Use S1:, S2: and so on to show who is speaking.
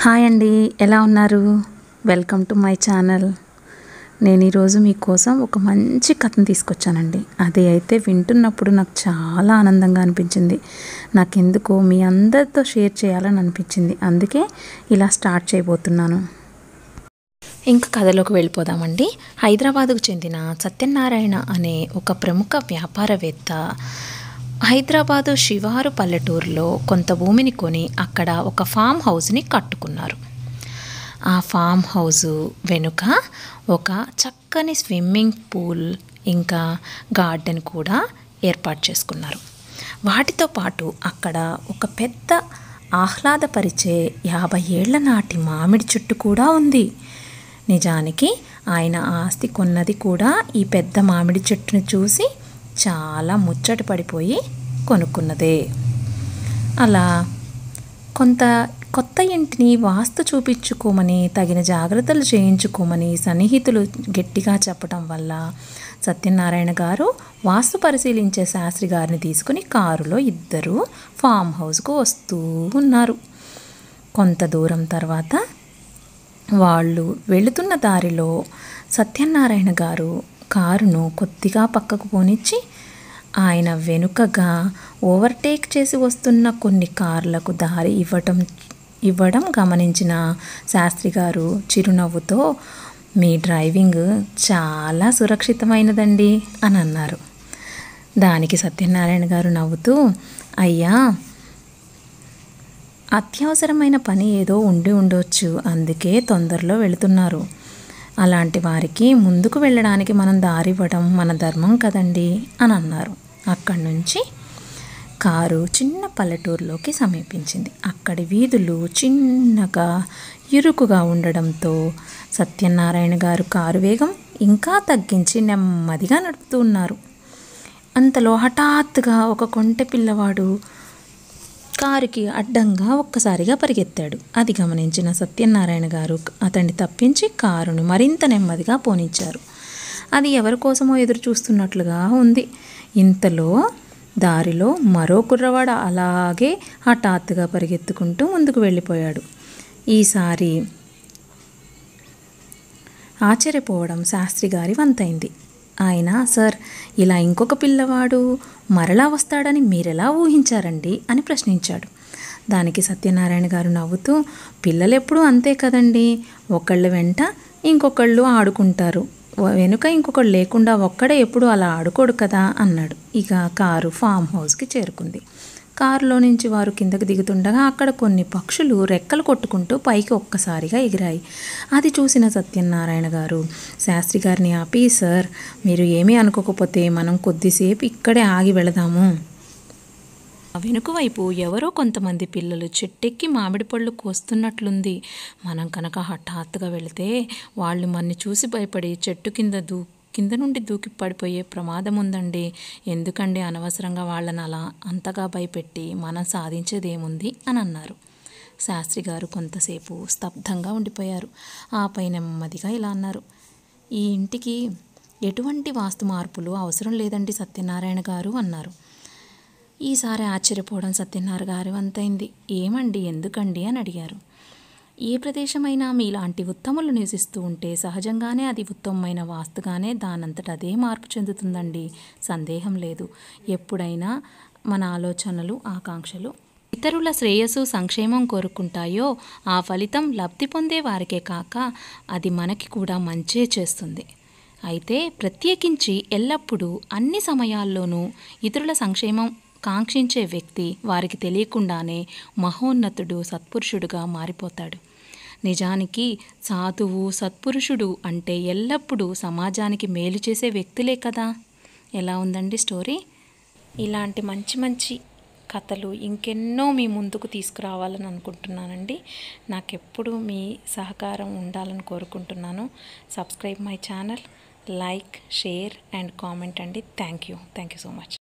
S1: hi అండి ఎలా ఉన్నారు వెల్కమ్ టు మై ఛానల్ నేను ఈరోజు మీకోసం ఒక మంచి కథను తీసుకొచ్చానండి అది అయితే వింటున్నప్పుడు నాకు చాలా ఆనందంగా అనిపించింది నాకెందుకో మీ అందరితో షేర్ చేయాలని అనిపించింది అందుకే ఇలా స్టార్ట్ చేయబోతున్నాను ఇంకా కథలోకి వెళ్ళిపోదామండి హైదరాబాదుకు చెందిన సత్యనారాయణ అనే ఒక ప్రముఖ వ్యాపారవేత్త హైదరాబాదు శివారు పల్లెటూరులో కొంత భూమిని కొని అక్కడ ఒక ఫామ్ హౌస్ని కట్టుకున్నారు ఆ ఫామ్ హౌస్ వెనుక ఒక చక్కని స్విమ్మింగ్ పూల్ ఇంకా గార్డెన్ కూడా ఏర్పాటు చేసుకున్నారు వాటితో పాటు అక్కడ ఒక పెద్ద ఆహ్లాదపరిచే యాభై ఏళ్ల నాటి మామిడి చెట్టు కూడా ఉంది నిజానికి ఆయన ఆస్తి కొన్నది కూడా ఈ పెద్ద మామిడి చెట్టును చూసి చాలా ముచ్చట పడిపోయి కొనుక్కున్నదే అలా కొంత కొత్త ఇంటిని వాస్తు చూపించుకోమని తగిన జాగ్రత్తలు చేయించుకోమని సన్నిహితులు గట్టిగా చెప్పడం వల్ల సత్యనారాయణ గారు వాస్తు పరిశీలించే శాస్త్రి గారిని తీసుకుని కారులో ఇద్దరు ఫామ్ హౌస్కు వస్తూ ఉన్నారు కొంత దూరం తర్వాత వాళ్ళు వెళుతున్న దారిలో సత్యనారాయణ గారు కారును కొద్దిగా పక్కకు పోనిచ్చి ఆయన వెనుకగా ఓవర్టేక్ చేసి వస్తున్న కొన్ని కార్లకు దారి ఇవ్వటం ఇవ్వడం గమనించిన శాస్త్రి గారు చిరునవ్వుతో మీ డ్రైవింగ్ చాలా సురక్షితమైనదండి అని అన్నారు దానికి సత్యనారాయణ గారు నవ్వుతూ అయ్యా అత్యవసరమైన పని ఏదో ఉండి ఉండొచ్చు అందుకే తొందరలో వెళుతున్నారు అలాంటి వారికి ముందుకు వెళ్ళడానికి మనం దారి ఇవ్వడం మన ధర్మం కదండి అని అన్నారు అక్కడి నుంచి కారు చిన్న పల్లెటూరులోకి సమీపించింది అక్కడి వీధులు చిన్నగా ఇరుకుగా ఉండడంతో సత్యనారాయణ గారు కారు వేగం ఇంకా తగ్గించి నెమ్మదిగా నడుపుతూ ఉన్నారు అంతలో హఠాత్తుగా ఒక కొంటె పిల్లవాడు కారుకి అడ్డంగా ఒక్కసారిగా పరిగెత్తాడు అది గమనించిన సత్యనారాయణ గారు అతన్ని తప్పించి కారును మరింత నెమ్మదిగా పోనించారు అది ఎవరి కోసమో ఎదురు చూస్తున్నట్లుగా ఉంది ఇంతలో దారిలో మరో కుర్రవాడు అలాగే హఠాత్తుగా పరిగెత్తుకుంటూ ముందుకు వెళ్ళిపోయాడు ఈసారి ఆశ్చర్యపోవడం శాస్త్రి గారి వంతైంది ఆయన సార్ ఇలా ఇంకొక పిల్లవాడు మరలా వస్తాడని మీరెలా ఊహించారండి అని ప్రశ్నించాడు దానికి సత్యనారాయణ గారు నవ్వుతూ పిల్లలు ఎప్పుడూ అంతే కదండి ఒకళ్ళ వెంట ఇంకొకళ్ళు ఆడుకుంటారు వెనుక ఇంకొకడు లేకుండా ఒక్కడే ఎప్పుడు అలా ఆడుకోడు కదా అన్నాడు ఇక కారు ఫామ్ హౌస్కి చేరుకుంది కారులో నుంచి వారు కిందకి దిగుతుండగా అక్కడ కొన్ని పక్షులు రెక్కలు కొట్టుకుంటూ పైకి ఒక్కసారిగా ఎగిరాయి అది చూసిన సత్యనారాయణ గారు శాస్త్రి గారిని ఆపి సార్ మీరు ఏమీ అనుకోకపోతే మనం కొద్దిసేపు ఇక్కడే ఆగి వెళదాము వెనుక వైపు ఎవరో కొంతమంది పిల్లలు చెట్టెక్కి మామిడి పళ్ళు కోస్తున్నట్లుంది మనం కనుక హఠాత్తుగా వెళితే వాళ్ళు మన్ని చూసి భయపడి చెట్టు కింద దూ కింద నుండి దూకి పడిపోయే ప్రమాదం ఉందండి ఎందుకండి అనవసరంగా వాళ్ళని అలా అంతగా భయపెట్టి మనం సాధించేదేముంది అని అన్నారు శాస్త్రి గారు కొంతసేపు స్తబ్దంగా ఉండిపోయారు ఆపై నెమ్మదిగా ఇలా అన్నారు ఈ ఇంటికి ఎటువంటి వాస్తు మార్పులు అవసరం లేదండి సత్యనారాయణ గారు అన్నారు ఈసారి ఆశ్చర్యపోవడం సత్యనారాయణ గారు అంతైంది ఏమండి ఎందుకండి అని అడిగారు ఏ ప్రదేశమైనా మీలాంటి ఉత్తములు నివసిస్తూ ఉంటే సహజంగానే అది ఉత్తమమైన వాస్తుగానే దానంతట అదే మార్పు చెందుతుందండి సందేహం లేదు ఎప్పుడైనా మన ఆలోచనలు ఆకాంక్షలు ఇతరుల శ్రేయస్సు సంక్షేమం కోరుకుంటాయో ఆ ఫలితం లబ్ధి పొందే వారికే కాక అది మనకి కూడా మంచే చేస్తుంది అయితే ప్రత్యేకించి ఎల్లప్పుడూ అన్ని సమయాల్లోనూ ఇతరుల సంక్షేమం కాంక్షించే వ్యక్తి వారికి తెలియకుండానే మహోన్నతుడు సత్పురుషుడుగా మారిపోతాడు నిజానికి సాధువు సత్పురుషుడు అంటే ఎల్లప్పుడూ సమాజానికి మేలు చేసే వ్యక్తులే కదా ఎలా ఉందండి స్టోరీ ఇలాంటి మంచి మంచి కథలు ఇంకెన్నో మీ ముందుకు తీసుకురావాలని అనుకుంటున్నానండి నాకెప్పుడు మీ సహకారం ఉండాలని కోరుకుంటున్నాను subscribe my channel like share and comment అండి thank you thank you so much